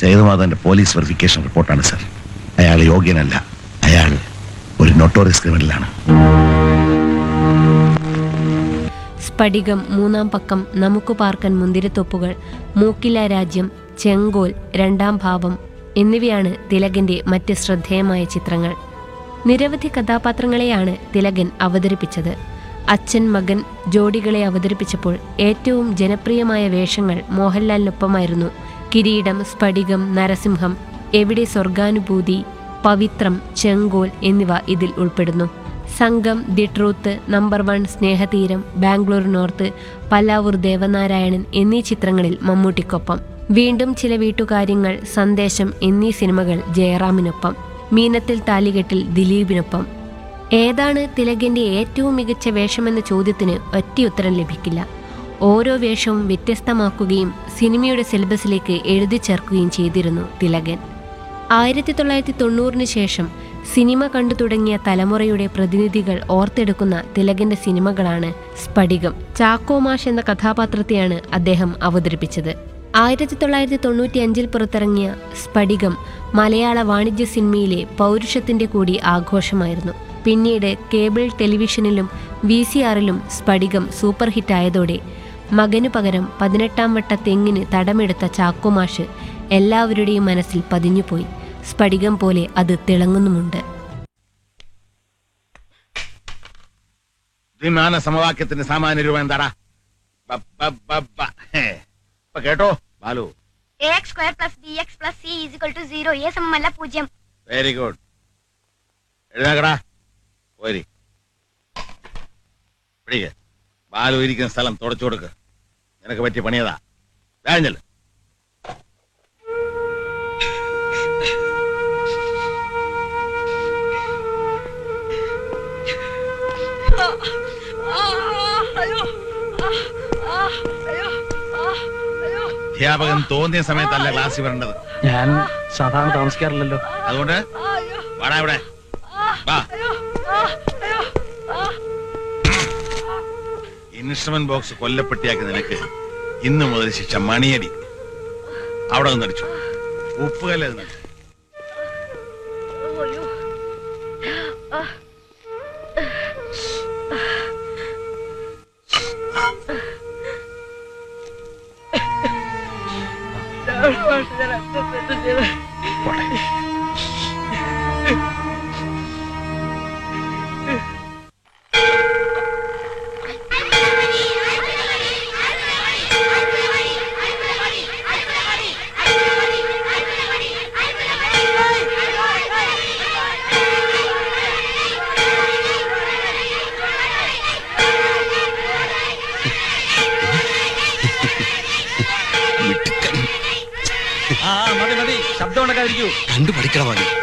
സേതുമാധവന്റെ police വെറിഫിക്കേഷൻ റിപ്പോർട്ടാണ് sir അയാൾ യോഗ്യനല്ല അയാൾ ഒരു നൊട്ടോറിയസ് ക്രിമിനലാണ് സ്ഫടികം മൂന്നാം പക്കം നമുക്ക് പാർക്കൻ മുന്തിരിത്തൊപ്പുകൾ മൂക്കില രാജ്യം ചെങ്കോൽ രണ്ടാം ഭാവം എന്നിവയാണ് തിലകന്റെ മറ്റ് ശ്രദ്ധേയമായ ചിത്രങ്ങൾ നിരവധി കഥാപാത്രങ്ങളെയാണ് തിലകൻ അവതരിപ്പിച്ചത് അച്ഛൻ മകൻ ജോഡികളെ അവതരിപ്പിച്ചപ്പോൾ ഏറ്റവും ജനപ്രിയമായ വേഷങ്ങൾ മോഹൻലാലിനൊപ്പമായിരുന്നു കിരീടം സ്ഫടികം നരസിംഹം എവിടെ സ്വർഗാനുഭൂതി പവിത്രം ചെങ്കോൽ എന്നിവ ഇതിൽ ഉൾപ്പെടുന്നു സംഘം the truth number one Snehatheeram Bangalore north Pallavoor Devanarayanan എന്നീ ചിത്രങ്ങളിൽ മമ്മൂട്ടിക്കൊപ്പം വീണ്ടും ചില വീട്ടുകാര്യങ്ങൾ സന്ദേശം എന്നീ സിനിമകൾ ജയറാമിനൊപ്പം മീനത്തിൽ താലികെട്ടിൽ ദിലീപിനൊപ്പം ഏതാണ് തിലകന്റെ ഏറ്റവും മികച്ച വേഷമെന്ന ചോദ്യത്തിന് ഒറ്റയുത്തരം ലഭിക്കില്ല ഓരോ വേഷവും വ്യത്യസ്തമാക്കുകയും സിനിമയുടെ സിലബസിലേക്ക് എഴുതി ചേർക്കുകയും ചെയ്തിരുന്നു തിലകൻ ആയിരത്തി തൊള്ളായിരത്തി തൊണ്ണൂറിന് ശേഷം സിനിമ കണ്ടു തുടങ്ങിയ തലമുറയുടെ പ്രതിനിധികൾ ഓർത്തെടുക്കുന്ന തിലകന്റെ സിനിമകളാണ് സ്ഫടികം ചാക്കോമാഷ് എന്ന കഥാപാത്രത്തെയാണ് അദ്ദേഹം അവതരിപ്പിച്ചത് ആയിരത്തി തൊള്ളായിരത്തി തൊണ്ണൂറ്റി അഞ്ചിൽ പുറത്തിറങ്ങിയ സ്ഫടികം മലയാള വാണിജ്യ സിനിമയിലെ പൗരുഷത്തിന്റെ കൂടി ആഘോഷമായിരുന്നു പിന്നീട് കേബിൾ ടെലിവിഷനിലും വി സി ആറിലും സ്ഫടികം സൂപ്പർ ഹിറ്റായതോടെ മകനു പകരം പതിനെട്ടാം വട്ട തെങ്ങിന് തടമെടുത്ത ചാക്കോമാഷ് എല്ലാവരുടെയും മനസ്സിൽ പതിഞ്ഞുപോയി സ്ഫടികം പോലെ അത് തിളങ്ങുന്നുമുണ്ട് ദ്വിമാന സമവാക്യത്തിന്റെ സാമാന്യ രൂപം എന്താടാ ബ, ബ, ബ, ബ. ഹേ. ഇപ്പൊ കേട്ടോ Balu A X square plus B X plus C equal to zero A സമമല്ല പൂജ്യം വെരി ഗുഡ് എഴുതാക്കടാ പോരി പിടിക്ക് ബാലു ഇരിക്കുന്ന സ്ഥലം തുടച്ചു കൊടുക്ക് നിനക്ക് പറ്റിയ പണിയതാ വേഞ്ഞല് അധ്യാപകൻ തോന്നിയ സമയത്തല്ല ക്ലാസ്സിൽ വരേണ്ടത് ഞാൻ സാധാരണ താമസിക്കാറില്ലല്ലോ അതുകൊണ്ട് വാടാ ഇവിടെ വാ ഇൻസ്ട്രുമെന്റ് ബോക്സ് കൊല്ലപ്പെട്ടിയാക്കി നിനക്ക് ഇന്ന് മുതൽ ശിക്ഷ മണിയടി അവിടെ നിന്ന് അടിച്ചു ഉപ്പുകല്ല് നിന്ന് അടിച്ചു പോട്ടെ ആ മതി മതി ശബ്ദം ഉണ്ടാക്കാതിരിക്കൂ കണ്ടു പഠിക്കണം മതി